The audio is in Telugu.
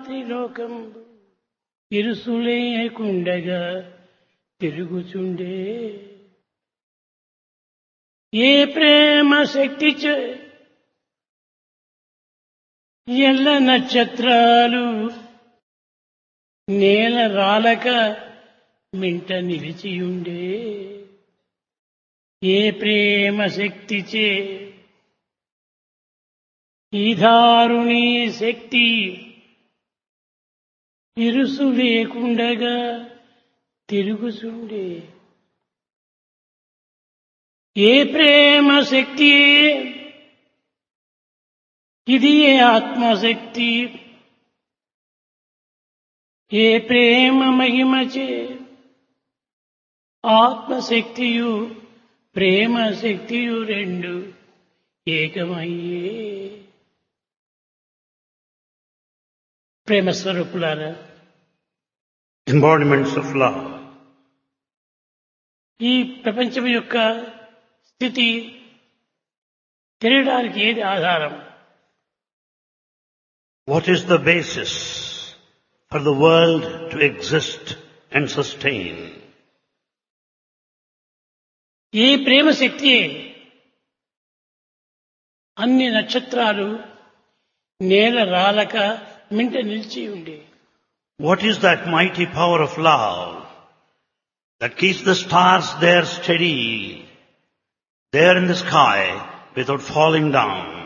త్రిలోకం ఇరుసులేకుండగా తిరుగుచుండే ఏ ప్రేమ శక్తి చే ఎల్ల నక్షత్రాలు నేల రాలక మింట నిలిచియుండే ఏ ప్రేమ శక్తిచే ఈ దారుణి శక్తి ఇరుసు లేకుండగా తిరుగుచుండే ఏ ప్రేమ శక్తి ఇది ఏ ఆత్మశక్తి ఏ ప్రేమ మహిమచే ఆత్మశక్తియు ప్రేమ శక్తియు రెండు ఏకమయ్యే ప్రేమ స్వరూపులారా embodiments of love. ఈ ప్రపంచం యొక్క స్థితి తెలియడానికి ఏది ఆధారం What is the basis for the world to exist and sustain? ఈ ప్రేమ శక్తి అన్ని నక్షత్రాలు నేల రాలక మింట నిలిచి ఉండే What is that mighty power of love that keeps the stars there steady, there in the sky without falling down?